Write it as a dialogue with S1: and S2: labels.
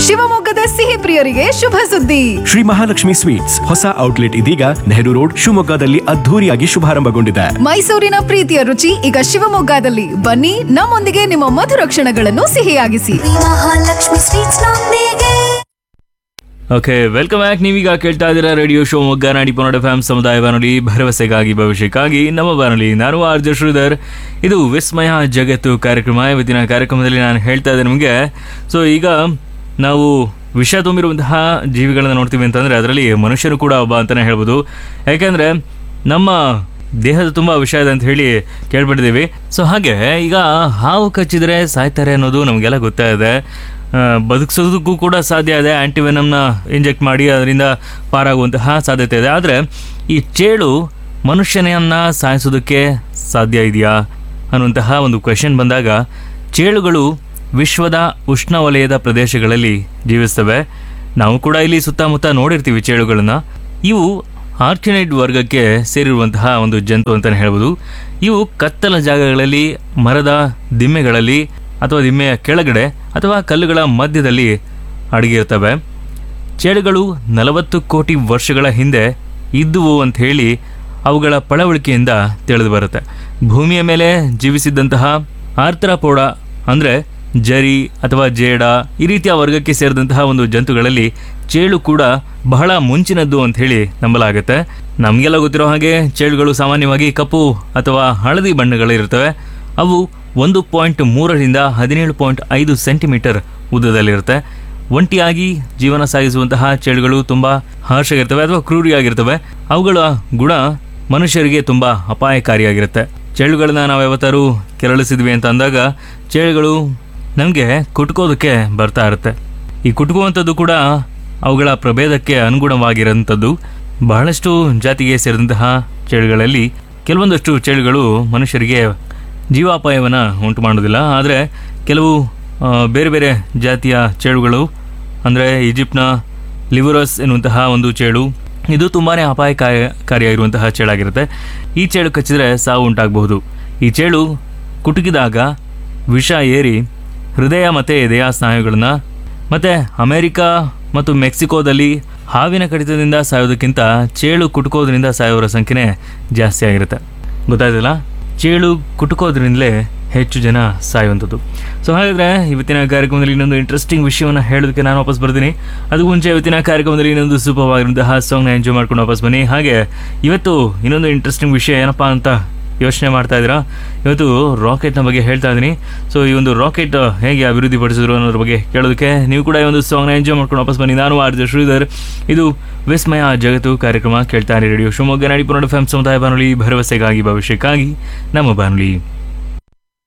S1: ಶಿವಮೊಗ್ಗದ ಸಿಹಿ ಪ್ರಿಯರಿಗೆ ಶುಭ ಸುದ್ದಿ
S2: ಶ್ರೀ ಮಹಾಲಕ್ಷ್ಮಿ ಸ್ವೀಟ್ಸ್ ಹೊಸ ಔಟ್ಲೆಟ್ ಇದೀಗ ನೆಹರು ರೋಡ್ ಶಿವಮೊಗ್ಗದಲ್ಲಿ ಅದ್ಧೂರಿಯಾಗಿ ಶುಭಾರಂಭಗೊಂಡಿದೆ
S1: ಮೈಸೂರಿನ ಪ್ರೀತಿಯ ರುಚಿ ಈಗ ಶಿವಮೊಗ್ಗದಲ್ಲಿ ಬನ್ನಿ ನಮ್ಮೊಂದಿಗೆ ನಿಮ್ಮ ಮಧುರ ಕ್ಷಣಗಳನ್ನು ಸಿಹಿಯಾಗಿಸಿ
S3: ಮಹಾಲಕ್ಷ್ಮಿ ಸ್ವೀಟ್ಸ್ ನೊಂದಿಗೆ
S4: ಓಕೆ ವೆಲ್ಕಮ್ ಬ್ಯಾಕ್ ನೀವೀಗ ಕೇಳ್ತಾ ಇದ್ದೀರಾ ರೇಡಿಯೋ ಶೋ ಮೊಗ್ಗ ನಾಡಿ ಪನ್ನಡ ಫ್ಯಾಮ್ ಸಮುದಾಯ ಬಾನುಲಿ ಭರವಸೆಗಾಗಿ ಭವಿಷ್ಯಕ್ಕಾಗಿ ನಮ್ಮ ಬಾನುಲಿ ನಾನು ಆರ್ ಜೆ ಶ್ರೀಧರ್ ಇದು ವಿಸ್ಮಯ ಜಗತ್ತು ಕಾರ್ಯಕ್ರಮ ಇವತ್ತಿನ ಕಾರ್ಯಕ್ರಮದಲ್ಲಿ ನಾನು ಹೇಳ್ತಾ ಇದ್ದೆ ನಿಮಗೆ ಸೊ ಈಗ ನಾವು ವಿಷ ತುಂಬಿರುವಂತಹ ಜೀವಿಗಳನ್ನ ನೋಡ್ತೀವಿ ಅಂತಂದರೆ ಅದರಲ್ಲಿ ಮನುಷ್ಯರು ಕೂಡ ಒಬ್ಬ ಅಂತಲೇ ಹೇಳ್ಬೋದು ಯಾಕೆಂದರೆ ನಮ್ಮ ದೇಹದ ತುಂಬ ವಿಷ ಇದೆ ಅಂತ ಹೇಳಿ ಕೇಳ್ಬಿಟ್ಟಿದ್ದೀವಿ ಸೊ ಹಾಗೆ ಈಗ ಹಾವು ಕಚ್ಚಿದ್ರೆ ಸಾಯ್ತಾರೆ ಅನ್ನೋದು ನಮಗೆಲ್ಲ ಗೊತ್ತಾ ಇದೆ ಆ, ಬದುಕಿಸೋದಕ್ಕೂ ಕೂಡ ಸಾಧ್ಯ ಇದೆ ಆ್ಯಂಟಿವೆನಮ್ನ ಇಂಜೆಕ್ಟ್ ಮಾಡಿ ಅದರಿಂದ ಪಾರಾಗುವಂತಹ ಸಾಧ್ಯತೆ ಇದೆ ಆದರೆ ಈ ಚೇಳು ಮನುಷ್ಯನನ್ನ ಸಾಯಿಸೋದಕ್ಕೆ ಸಾಧ್ಯ ಇದೆಯಾ ಅನ್ನುವಂತಹ ಒಂದು ಕ್ವೆಶನ್ ಬಂದಾಗ ಚೇಳುಗಳು ವಿಶ್ವದ ಉಷ್ಣವಲಯದ ಪ್ರದೇಶಗಳಲ್ಲಿ ಜೀವಿಸ್ತವೆ ನಾವು ಕೂಡ ಇಲ್ಲಿ ಸುತ್ತಮುತ್ತ ನೋಡಿರ್ತೀವಿ ಚೇಳುಗಳನ್ನು ಇವು ಆರ್ಕಿನೈಡ್ ವರ್ಗಕ್ಕೆ ಸೇರಿರುವಂತಹ ಒಂದು ಜಂತು ಅಂತಲೇ ಹೇಳ್ಬೋದು ಇವು ಕತ್ತಲ ಜಾಗಗಳಲ್ಲಿ ಮರದ ದಿಮ್ಮೆಗಳಲ್ಲಿ ಅಥವಾ ದಿಮ್ಮೆಯ ಕೆಳಗಡೆ ಅಥವಾ ಕಲ್ಲುಗಳ ಮಧ್ಯದಲ್ಲಿ ಅಡಗಿರ್ತವೆ ಚೇಳುಗಳು ನಲವತ್ತು ಕೋಟಿ ವರ್ಷಗಳ ಹಿಂದೆ ಇದ್ದುವು ಅಂತ ಹೇಳಿ ಅವುಗಳ ಪಳವಳಿಕೆಯಿಂದ ತಿಳಿದು ಬರುತ್ತೆ ಭೂಮಿಯ ಮೇಲೆ ಜೀವಿಸಿದ್ದಂತಹ ಆರ್ತರಾಪೋಡ ಅಂದರೆ ಜರಿ ಅಥವಾ ಜೇಡ ಈ ರೀತಿಯ ವರ್ಗಕ್ಕೆ ಸೇರಿದಂತಹ ಒಂದು ಜಂತುಗಳಲ್ಲಿ ಚೇಳು ಕೂಡ ಬಹಳ ಮುಂಚಿನದ್ದು ಅಂತ ಹೇಳಿ ನಂಬಲಾಗುತ್ತೆ ನಮಗೆಲ್ಲ ಗೊತ್ತಿರೋ ಹಾಗೆ ಚೇಳುಗಳು ಸಾಮಾನ್ಯವಾಗಿ ಕಪ್ಪು ಅಥವಾ ಹಳದಿ ಬಣ್ಣಗಳಿರ್ತವೆ ಅವು ಒಂದು ಪಾಯಿಂಟ್ ಮೂರರಿಂದ ಹದಿನೇಳು ಪಾಯಿಂಟ್ ಐದು ಸೆಂಟಿಮೀಟರ್ ಉದ್ದದಲ್ಲಿರುತ್ತೆ ಒಂಟಿಯಾಗಿ ಜೀವನ ಸಾಗಿಸುವಂತಹ ಚೇಳುಗಳು ತುಂಬ ಹಾರ್ಷಗಿರ್ತವೆ ಅಥವಾ ಕ್ರೂರಿಯಾಗಿರ್ತವೆ ಅವುಗಳ ಗುಣ ಮನುಷ್ಯರಿಗೆ ತುಂಬ ಅಪಾಯಕಾರಿಯಾಗಿರುತ್ತೆ ಚೇಳುಗಳನ್ನ ನಾವು ಯಾವತ್ತಾರು ಕೆರಳಿಸಿದ್ವಿ ಅಂತ ಅಂದಾಗ ಚೇಳುಗಳು ನಮಗೆ ಕುಟ್ಕೋದಕ್ಕೆ ಬರ್ತಾ ಇರುತ್ತೆ ಈ ಕುಟ್ಕುವಂಥದ್ದು ಕೂಡ ಅವುಗಳ ಪ್ರಭೇದಕ್ಕೆ ಅನುಗುಣವಾಗಿರೋಂಥದ್ದು ಬಹಳಷ್ಟು ಜಾತಿಗೆ ಸೇರಿದಂತಹ ಚೇಳುಗಳಲ್ಲಿ ಕೆಲವೊಂದಷ್ಟು ಚೇಳುಗಳು ಮನುಷ್ಯರಿಗೆ ಜೀವಾಪಾಯವನ್ನು ಉಂಟು ಮಾಡೋದಿಲ್ಲ ಆದರೆ ಕೆಲವು ಆ, ಬೇರೆ ಬೇರೆ ಜಾತಿಯ ಚೇಳುಗಳು ಅಂದರೆ ಈಜಿಪ್ಟ್ನ ಲಿವರಸ್ ಎನ್ನುವಂತಹ ಒಂದು ಚೇಳು ಇದು ತುಂಬಾ ಅಪಾಯಕಾರಿಯಾಗಿರುವಂತಹ ಚೇಳಾಗಿರುತ್ತೆ ಈ ಚೇಳು ಕಚ್ಚಿದರೆ ಸಾವು ಉಂಟಾಗಬಹುದು ಈ ಚೇಳು ಕುಟುಕಿದಾಗ ವಿಷ ಏರಿ ಹೃದಯ ಮತ್ತು ಎದೆಯ ಸ್ನಾಯುಗಳನ್ನ ಮತ್ತು ಅಮೆರಿಕ ಮತ್ತು ಮೆಕ್ಸಿಕೋದಲ್ಲಿ ಹಾವಿನ ಕಡಿತದಿಂದ ಸಾಯೋದಕ್ಕಿಂತ ಚೇಳು ಕುಟುಕೋದ್ರಿಂದ ಸಾಯೋರ ಸಂಖ್ಯೆನೇ ಜಾಸ್ತಿ ಆಗಿರುತ್ತೆ ಗೊತ್ತಾಯ್ತಲ್ಲ ಚೇಳು ಕುಟುಕೋದ್ರಿಂದಲೇ ಹೆಚ್ಚು ಜನ ಸಾಯುವಂಥದ್ದು ಸೊ ಹಾಗಾದರೆ ಇವತ್ತಿನ ಕಾರ್ಯಕ್ರಮದಲ್ಲಿ ಇನ್ನೊಂದು ಇಂಟ್ರೆಸ್ಟಿಂಗ್ ವಿಷಯವನ್ನು ಹೇಳೋದಕ್ಕೆ ನಾನು ವಾಪಸ್ ಬರ್ತೀನಿ ಅದಕ್ಕೂ ಮುಂಚೆ ಇವತ್ತಿನ ಕಾರ್ಯಕ್ರಮದಲ್ಲಿ ಇನ್ನೊಂದು ಸೂಪರ್ ಆಗಿರುವಂತಹ ಸಾಂಗ್ನ ಎಂಜಾಯ್ ಮಾಡ್ಕೊಂಡು ವಾಪಸ್ ಬನ್ನಿ ಹಾಗೆ ಇವತ್ತು ಇನ್ನೊಂದು ಇಂಟ್ರೆಸ್ಟಿಂಗ್ ವಿಷಯ ಏನಪ್ಪ ಅಂತ ಯೋಚನೆ ಮಾಡ್ತಾ ಇದ್ದೀರಾ ಇವತ್ತು ರಾಕೆಟ್ನ ಬಗ್ಗೆ ಹೇಳ್ತಾ ಇದ್ದೀನಿ ಸೊ ಈ ಒಂದು ರಾಕೆಟ್ ಹೇಗೆ ಅಭಿವೃದ್ಧಿ ಪಡಿಸಿದ್ರು ಅನ್ನೋದ್ರ ಬಗ್ಗೆ ಕೇಳೋದಕ್ಕೆ ನೀವು ಕೂಡ ಈ ಒಂದು ಸಾಂಗ್ನ ಎಂಜಾಯ್ ಮಾಡ್ಕೊಂಡು ವಾಪಸ್ ಬನ್ನಿ ನಾನು ಆರ್ ಜೆ ಶ್ರೀಧರ್ ಇದು ವಿಸ್ಮಯ ಜಗತ್ತು ಕಾರ್ಯಕ್ರಮ ಕೇಳ್ತಾ ಇರಿ ರೇಡಿಯೋ ಶಿವಮೊಗ್ಗ ನಾಡಿ ಪುನಡ ಫ್ಯಾಮ್ ಸಮುದಾಯ ಬಾನುಲಿ ಭರವಸೆಗಾಗಿ ಭವಿಷ್ಯಕ್ಕಾಗಿ ನಮ್ಮ ಬಾನುಲಿ